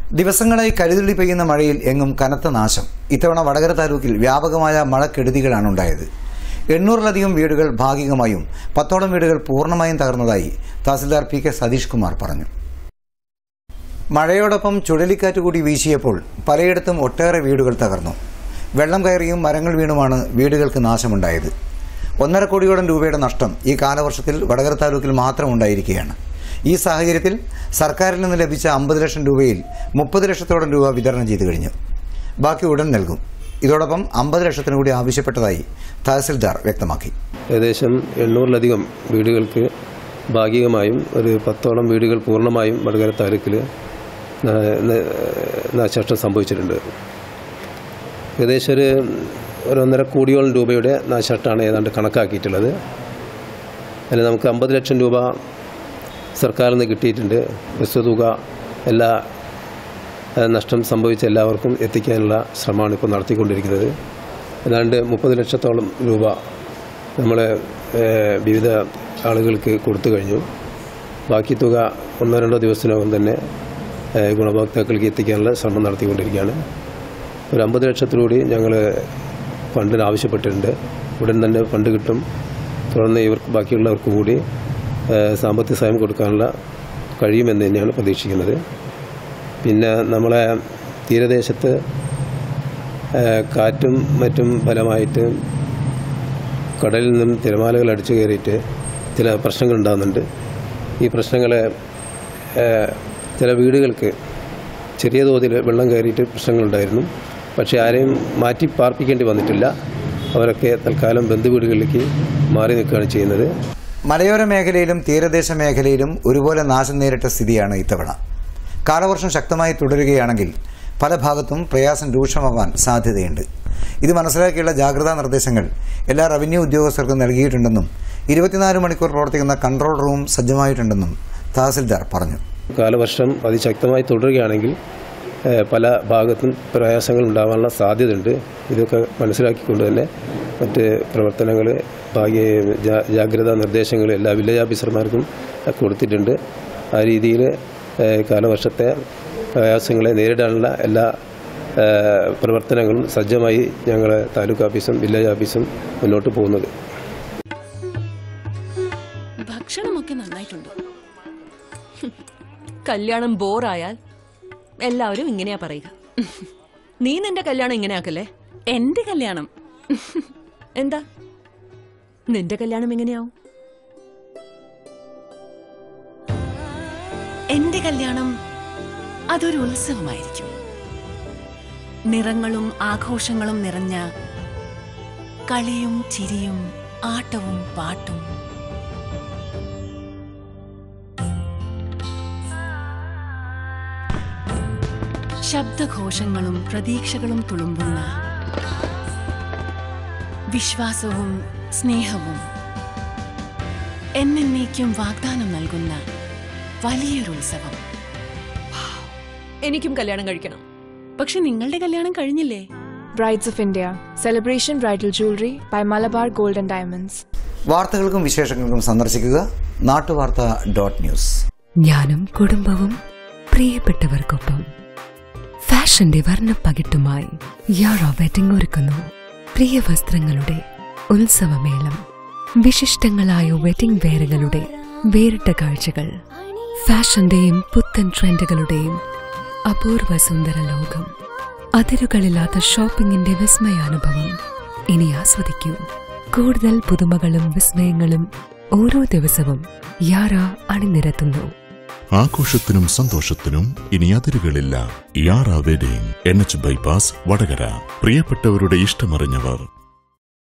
ദിവസങ്ങളായി കരുതുള്ളി പെയ്യുന്ന മഴയിൽ എങ്ങും കനത്ത നാശം ഇത്തവണ വടകര താലൂക്കിൽ വ്യാപകമായ മഴക്കെടുതികളാണ് ഉണ്ടായത് എണ്ണൂറിലധികം വീടുകൾ ഭാഗികമായും പത്തോളം വീടുകൾ പൂർണ്ണമായും തകർന്നതായി തഹസിൽദാർ പി കെ സതീഷ് കുമാർ പറഞ്ഞു മഴയോടൊപ്പം ചുഴലിക്കാറ്റ് കൂടി വീശിയപ്പോൾ പലയിടത്തും ഒട്ടേറെ വീടുകൾ തകർന്നു വെള്ളം കയറിയും മരങ്ങൾ വീണുമാണ് വീടുകൾക്ക് നാശമുണ്ടായത് ഒന്നര കോടിയോളം രൂപയുടെ നഷ്ടം ഈ കാലവർഷത്തിൽ വടകര താലൂക്കിൽ മാത്രം ഉണ്ടായിരിക്കുകയാണ് ഈ സാഹചര്യത്തിൽ സർക്കാരിൽ നിന്ന് ലഭിച്ച അമ്പത് ലക്ഷം രൂപയിൽ മുപ്പത് ലക്ഷത്തോളം രൂപ വിതരണം ചെയ്തു കഴിഞ്ഞു ബാക്കി ഉടൻ നൽകും ഇതോടൊപ്പം അമ്പത് ലക്ഷത്തിന് കൂടി ആവശ്യപ്പെട്ടതായി തഹസിൽദാർ വ്യക്തമാക്കി ഏകദേശം എണ്ണൂറിലധികം വീടുകൾക്ക് ഭാഗികമായും ഒരു പത്തോളം വീടുകൾ പൂർണ്ണമായും വടകര താലൂക്കിൽ ന- ന- നാശനഷ്ടം സംഭവിച്ചിട്ടുണ്ട് ഏകദേശം ഒരു ഒരു ഒന്നര കോടിയോളം രൂപയുടെ നാശനഷ്ടമാണ് ഏതാണ്ട് കണക്കാക്കിയിട്ടുള്ളത് അതിൽ നമുക്ക് അമ്പത് ലക്ഷം രൂപ സർക്കാരിൽ നിന്ന് കിട്ടിയിട്ടുണ്ട് പ്രസ്തുത തുക എല്ലാ ഏഹ്, നഷ്ടം സംഭവിച്ച എല്ലാവർക്കും എത്തിക്കാനുള്ള ശ്രമമാണ് ഇപ്പോൾ നടത്തിക്കൊണ്ടിരിക്കുന്നത് ഏതാണ്ട് മുപ്പത് ലക്ഷത്തോളം രൂപ നമ്മൾ ഏഹ്, വിവിധ ആളുകൾക്ക് കൊടുത്തു കഴിഞ്ഞു ബാക്കി തുക ഒന്നോ രണ്ടോ ദിവസത്തിനകം തന്നെ ഏഹ്, ഗുണഭോക്താക്കൾക്ക് എത്തിക്കാനുള്ള ശ്രമം നടത്തിക്കൊണ്ടിരിക്കുകയാണ് ഒരു അമ്പത് ലക്ഷത്തിലൂടെ ഞങ്ങൾ ഫണ്ടിന് ആവശ്യപ്പെട്ടിട്ടുണ്ട് ഉടൻ തന്നെ ഫണ്ട് കിട്ടും തുടർന്ന് ഇവർക്ക് ബാക്കിയുള്ളവർക്ക് കൂടി ഏഹ്, സാമ്പത്തിക സഹായം കൊടുക്കാനുള്ള കഴിയുമെന്ന് തന്നെയാണ് പ്രതീക്ഷിക്കുന്നത് പിന്നെ നമ്മളെ തീരദേശത്ത് ഏഹ്, കാറ്റും മറ്റും ഫലമായിട്ട് കടലിൽ നിന്നും തിരമാലകൾ അടിച്ചു കയറിയിട്ട് ചില പ്രശ്നങ്ങൾ ഉണ്ടാകുന്നുണ്ട് ഈ പ്രശ്നങ്ങൾ ചില വീടുകൾക്ക് ചെറിയ തോതിൽ വെള്ളം കയറിയിട്ട് പ്രശ്നങ്ങളുണ്ടായിരുന്നു പക്ഷേ ആരെയും മാറ്റി പാർപ്പിക്കേണ്ടി വന്നിട്ടില്ല അവരൊക്കെ തൽക്കാലം ബന്ധുവീടുകളിലേക്ക് മാറി നിൽക്കുകയാണ് ചെയ്യുന്നത് മലയോര മേഖലയിലും തീരദേശ മേഖലയിലും ഒരുപോലെ നാശം നേരിട്ട സ്ഥിതിയാണ് ഇത്തവണ കാലവർഷം ശക്തമായി തുടരുകയാണെങ്കിൽ പല ഭാഗത്തും പ്രയാസം രൂക്ഷമാവാൻ സാധ്യതയുണ്ട് ഇത് മനസ്സിലാക്കിയുള്ള ജാഗ്രതാ നിർദ്ദേശങ്ങൾ എല്ലാ റവന്യൂ ഉദ്യോഗസ്ഥർക്കും നൽകിയിട്ടുണ്ടെന്നും ഇരുപത്തിനാല് മണിക്കൂർ പ്രവർത്തിക്കുന്ന കൺട്രോൾ റൂം സജ്ജമായിട്ടുണ്ടെന്നും തഹസിൽദാർ പറഞ്ഞു കാലവർഷം അതിശക്തമായി തുടരുകയാണെങ്കിൽ ഏഹ്, പല ഭാഗത്തും പ്രയാസങ്ങൾ ഉണ്ടാകാനുള്ള സാധ്യതയുണ്ട് ഇതൊക്കെ മനസ്സിലാക്കിക്കൊണ്ട് തന്നെ മറ്റ് പ്രവർത്തനങ്ങൾ ഭാഗ്യ ജാ- ജാഗ്രതാ നിർദ്ദേശങ്ങൾ എല്ലാ വില്ലേജ് ഓഫീസർമാർക്കും കൊടുത്തിട്ടുണ്ട് ആ രീതിയിൽ ഏഹ്, കാലവർഷത്തെ പ്രയാസങ്ങളെ നേരിടാനുള്ള എല്ലാ ഏഹ്, പ്രവർത്തനങ്ങളും സജ്ജമായി ഞങ്ങൾ താലൂക്ക് ഓഫീസും വില്ലേജ് ഓഫീസും മുന്നോട്ട് പോകുന്നത് ഭക്ഷണമൊക്കെ നന്നായിട്ടുണ്ട് ഹും. കല്യാണം ബോറായാൽ എല്ലാവരും ഇങ്ങനെയാ പറയുക നീ നിന്റെ കല്യാണം ഇങ്ങനെയാക്കല്ലേ എന്റെ കല്യാണം എന്താ നിന്റെ കല്യാണം എങ്ങനെയാവും എന്റെ കല്യാണം അതൊരു ഉത്സവമായിരിക്കും നിറങ്ങളും ആഘോഷങ്ങളും നിറഞ്ഞ കളിയും ചിരിയും ആട്ടവും പാട്ടും ശബ്ദഘോഷങ്ങളും പ്രതീക്ഷകളും തുളുമ്പുന്ന വിശ്വാസവും സ്നേഹവും എന്നേക്കും വാഗ്ദാനം നൽകുന്ന വലിയൊരു ഉത്സവം എനിക്കും കല്യാണം കഴിക്കണം പക്ഷെ നിങ്ങളുടെ കല്യാണം കഴിഞ്ഞില്ലേ Brides of India Celebration Bridal Jewelry by Malabar Gold and Diamonds. വാർത്തകൾക്കും വിശേഷങ്ങൾക്കും സന്ദർശിക്കുക നാട്ടുവാർത്ത ഡോട്ട് ന്യൂസ് ഞാനും കുടുംബവും പ്രിയപ്പെട്ടവർക്കൊപ്പം ഫാഷന്റെ വർണ്ണപ്പകിട്ടുമായി യാറ വെഡിംഗ് ഒരുക്കുന്നു പ്രിയ വസ്ത്രങ്ങളുടെ ഉത്സവമേളം വിശിഷ്ടങ്ങളായ വെഡിംഗ് വെയറുകളുടെ വേറിട്ട കാഴ്ചകൾ ഫാഷന്റെയും പുത്തൻ ട്രെൻഡുകളുടെയും അപൂർവ സുന്ദര ലോകം അതിരുകളില്ലാത്ത ഷോപ്പിംഗിന്റെ വിസ്മയാനുഭവം ഇനി ആസ്വദിക്കൂ കൂടുതൽ പുതുമകളും വിസ്മയങ്ങളും ഓരോ ദിവസവും യാറ അണിനിരത്തുന്നു ആഘോഷത്തിനും സന്തോഷത്തിനും ഇനി അതിരുകളില്ല Yara wedding N H bypass Vadakara പ്രിയപ്പെട്ടവരുടെ ഇഷ്ടമറിഞ്ഞവർ